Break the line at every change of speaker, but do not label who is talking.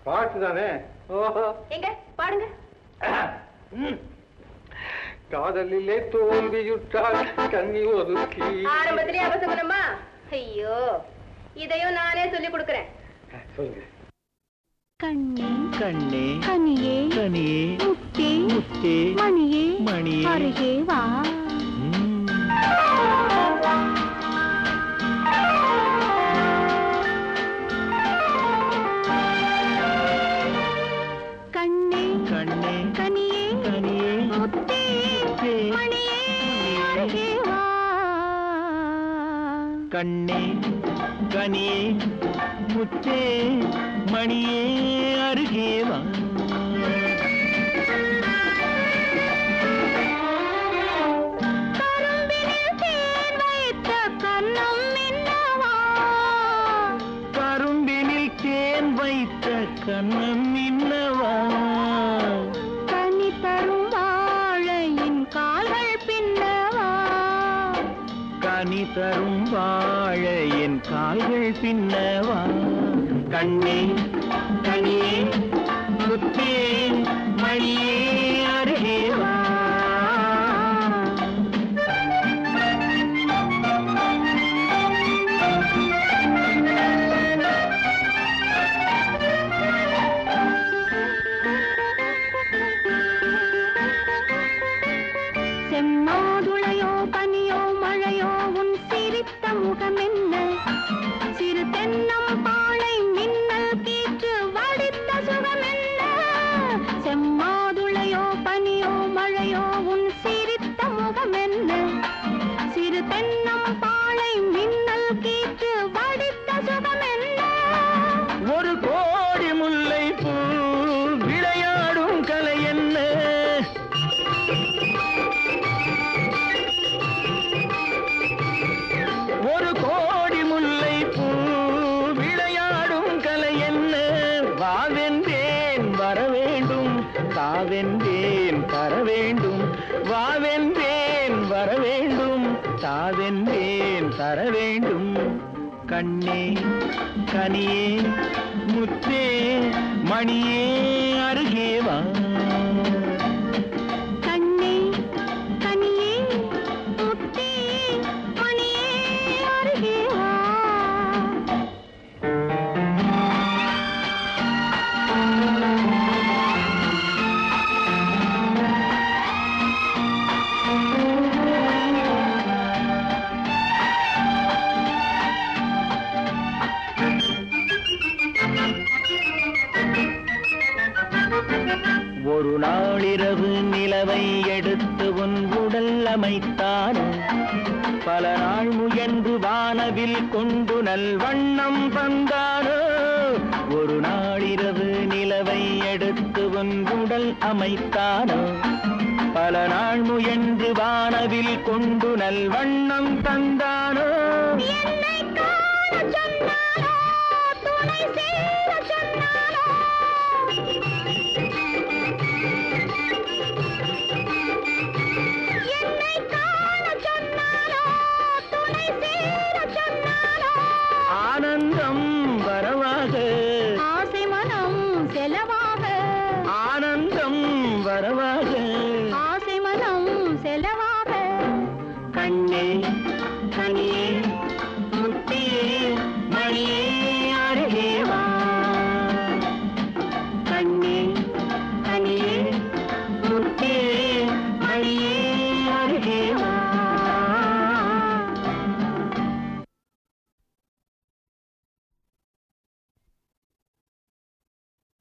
பாட்டு தானே ஓஹோ
எங்க பாடுங்க
ம். காதலிலே தோல்வியுற்றால் கண்ணி ஒதுக்கி
ஆரம்பத்திலேயே அவசகுணமா ஐயோ இதையும் நானே சொல்லி கொடுக்கறேன்
சொல்லுங்க
கண்ணே
கண்ணே
கனியே
கனியே
முத்தே
முத்தே
மணியே
மணியே.
அருகே வா
ம்.
கண்ணே
கண்ணே
கனியே
கனியே
முத்தே
முத்தே
மணியே அருகே வா
கண்ணே கனியே முத்தே மணியே அருகே வா
கரும்பினில் தேன் வைத்த கன்னம் மின்னவா
கரும்பினில் தேன் வைத்த கண்ணம் இன்னவா
கனி தரும் வாழையின் கால்கள் பின்னவா
கனி தரும் வாழ என் கால்கள் பின்னவா கண்ணே கனியே முத்தே மணியே அருகே வா
செம்மாதுளையோ பனியோ மழையோ உன் சிரித்த முகமென்ன சிறு தென்னம் பாளை மின்னல் கீற்று வடித்த சுகமென்ன செம்மாதுளையோ பனியோ மழையோ உன் சிரித்த முகமென்ன சிறு தென்னம் பாளை மின்னல் கீற்று வடித்த சுகமென்ன
ஒரு கோடி முல்லை பூ விளையாடும் கலை என்ன ஒரு கோடி முல்லை பூ விளையாடும் கலை என்ன வாவென்றேன் வர வேண்டும் தாவென்றேன் தர வேண்டும் வாவென்றேன் வர வேண்டும் தாவென்றேன் தர வேண்டும் கண்ணே கனியே முத்தே மணியே அருகே வா
கண்ணே கனியே முத்தே மணியே அருகே வா
ஒரு நாளிரவு நிலவை எடுத்து உன் உடல் அமைத்தானோ பல நாள் முயன்று வானவில் கொண்டு நல்வண்ணம் தந்தானோ ஒரு நாளிரவு நிலவை எடுத்து உன் உடல் அமைத்தானோ பல நாள் முயன்று வானவில் கொண்டு நல்வண்ணம் தந்தானோ
என்னை